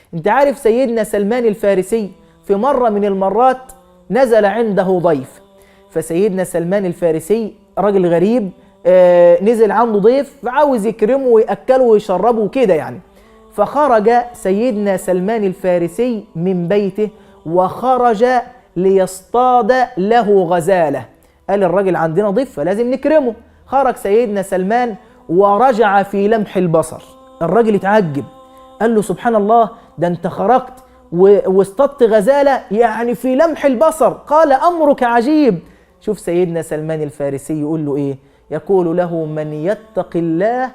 انت عارف سيدنا سلمان الفارسي في مرة من المرات نزل عنده ضيف فسيدنا سلمان الفارسي راجل غريب آه نزل عنده ضيف فعاوز يكرمه ويأكله ويشربه وكده يعني فخرج سيدنا سلمان الفارسي من بيته وخرج ليصطاد له غزالة قال الراجل عندنا ضيف فلازم نكرمه خرج سيدنا سلمان ورجع في لمح البصر الراجل اتعجب قال له سبحان الله ده انت خرجت واصطدت غزالة يعني في لمح البصر قال أمرك عجيب شوف سيدنا سلمان الفارسي يقول له إيه يقول له من يتق الله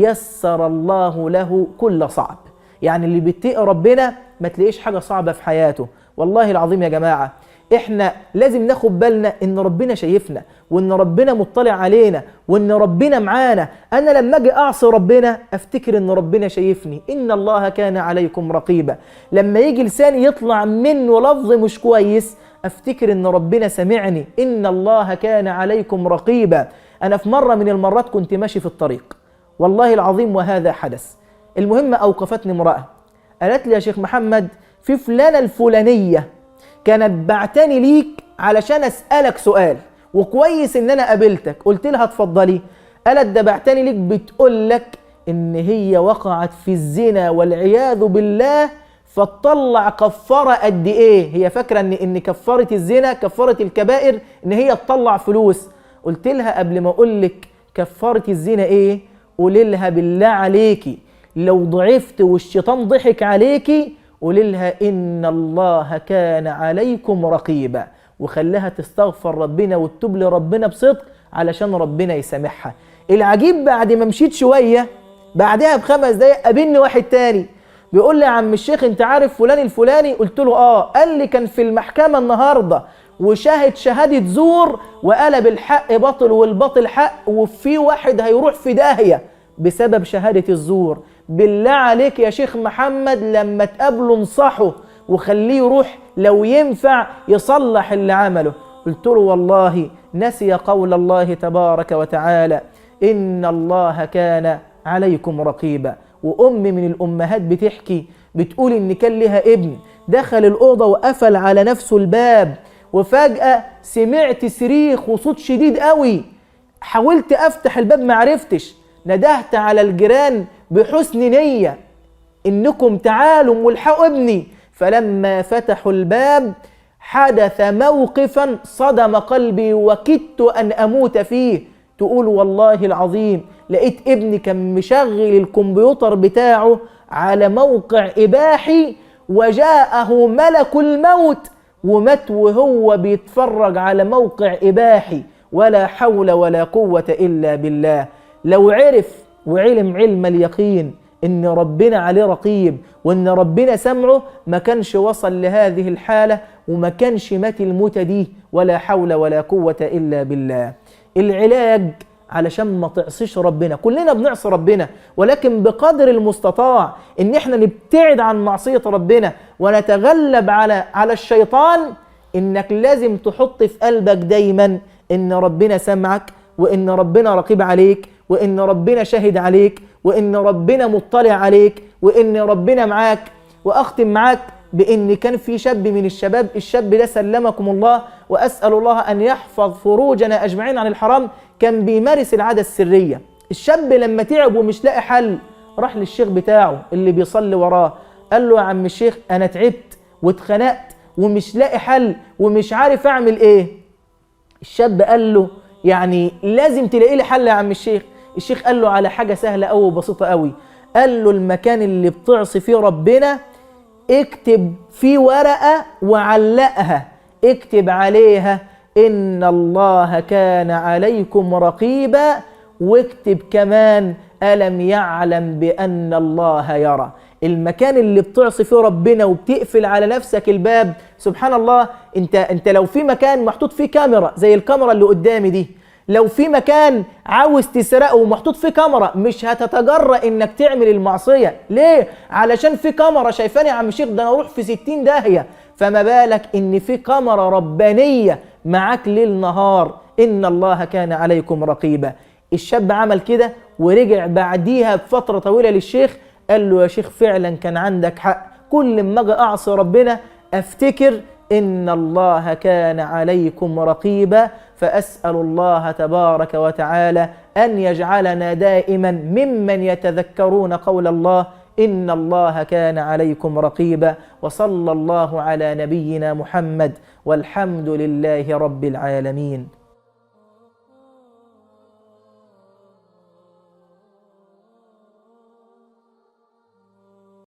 يسر الله له كل صعب يعني اللي بيتقي ربنا ما تلاقيش حاجة صعبة في حياته والله العظيم يا جماعة احنا لازم ناخد بالنا ان ربنا شايفنا وان ربنا مطلع علينا وان ربنا معانا انا لما اجي اعصي ربنا افتكر ان ربنا شايفني ان الله كان عليكم رقيبا لما يجي لساني يطلع منه لفظ مش كويس افتكر ان ربنا سمعني ان الله كان عليكم رقيبا انا في مره من المرات كنت ماشي في الطريق والله العظيم وهذا حدث المهم اوقفتني امراه قالت لي يا شيخ محمد في فلانه الفلانيه كانت بعتني ليك علشان اسالك سؤال وكويس ان انا قابلتك قلت لها اتفضلي قالت ده بعتني ليك بتقول لك ان هي وقعت في الزنا والعياذ بالله فتطلع كفاره قد ايه هي فاكره ان ان كفاره الزنا كفاره الكبائر ان هي تطلع فلوس قلت لها قبل ما اقول لك كفاره الزنا ايه قولي لها بالله عليكي لو ضعفت والشيطان ضحك عليكي قولي لها إن الله كان عليكم رقيبا وخليها تستغفر ربنا وتتوب لربنا بصدق علشان ربنا يسامحها العجيب بعد ما مشيت شوية بعدها بخمس دقايق قابلني واحد تاني بيقول لي يا عم الشيخ انت عارف فلان الفلاني قلت له اه قال لي كان في المحكمة النهاردة وشاهد شهادة زور وقلب الحق باطل والباطل حق وفي واحد هيروح في داهية بسبب شهادة الزور بالله عليك يا شيخ محمد لما تقابله انصحه وخليه يروح لو ينفع يصلح اللي عمله قلت له والله نسي قول الله تبارك وتعالى إن الله كان عليكم رقيبا وأم من الأمهات بتحكي بتقول إن كان لها ابن دخل الأوضة وقفل على نفسه الباب وفجأة سمعت صريخ وصوت شديد قوي حاولت أفتح الباب معرفتش ندهت على الجيران بحسن نية إنكم تعالوا ملحقوا ابني فلما فتحوا الباب حدث موقفا صدم قلبي وكدت أن أموت فيه تقول والله العظيم لقيت ابني كان مشغل الكمبيوتر بتاعه على موقع إباحي وجاءه ملك الموت ومات وهو بيتفرج على موقع إباحي ولا حول ولا قوة إلا بالله لو عرف وعلم علم اليقين ان ربنا عليه رقيب وان ربنا سمعه ما كانش وصل لهذه الحالة وما كانش مات الموتة دي ولا حول ولا قوة إلا بالله العلاج علشان ما تعصيش ربنا كلنا بنعصي ربنا ولكن بقدر المستطاع ان احنا نبتعد عن معصية ربنا ونتغلب على على الشيطان انك لازم تحط في قلبك دايما ان ربنا سمعك وان ربنا رقيب عليك وان ربنا شاهد عليك وان ربنا مطلع عليك وان ربنا معاك واختم معاك بان كان في شاب من الشباب الشاب ده سلمكم الله واسال الله ان يحفظ فروجنا اجمعين عن الحرام كان بيمارس العاده السريه الشاب لما تعب ومش لاقي حل راح للشيخ بتاعه اللي بيصلي وراه قال له يا عم الشيخ انا تعبت واتخنقت ومش لاقي حل ومش عارف اعمل ايه الشاب قال له يعني لازم تلاقي لي حل يا عم الشيخ الشيخ قال له على حاجة سهلة أوي وبسيطة أوي قال له المكان اللي بتعصي فيه ربنا اكتب فيه ورقة وعلقها اكتب عليها إن الله كان عليكم رقيبا واكتب كمان ألم يعلم بأن الله يرى المكان اللي بتعصي فيه ربنا وبتقفل على نفسك الباب سبحان الله انت انت لو في مكان محطوط فيه كاميرا زي الكاميرا اللي قدامي دي لو في مكان عاوز تسرقه ومحطوط فيه كاميرا مش هتتجرأ انك تعمل المعصيه ليه علشان في كاميرا شايفاني يا عم شيخ ده انا اروح في 60 داهيه فما بالك ان في كاميرا ربانيه معاك ليل نهار ان الله كان عليكم رقيبا الشاب عمل كده ورجع بعديها بفتره طويله للشيخ قال له يا شيخ فعلا كان عندك حق كل ما اجي اعصي ربنا افتكر ان الله كان عليكم رقيبا فاسال الله تبارك وتعالى ان يجعلنا دائما ممن يتذكرون قول الله ان الله كان عليكم رقيبا وصلى الله على نبينا محمد والحمد لله رب العالمين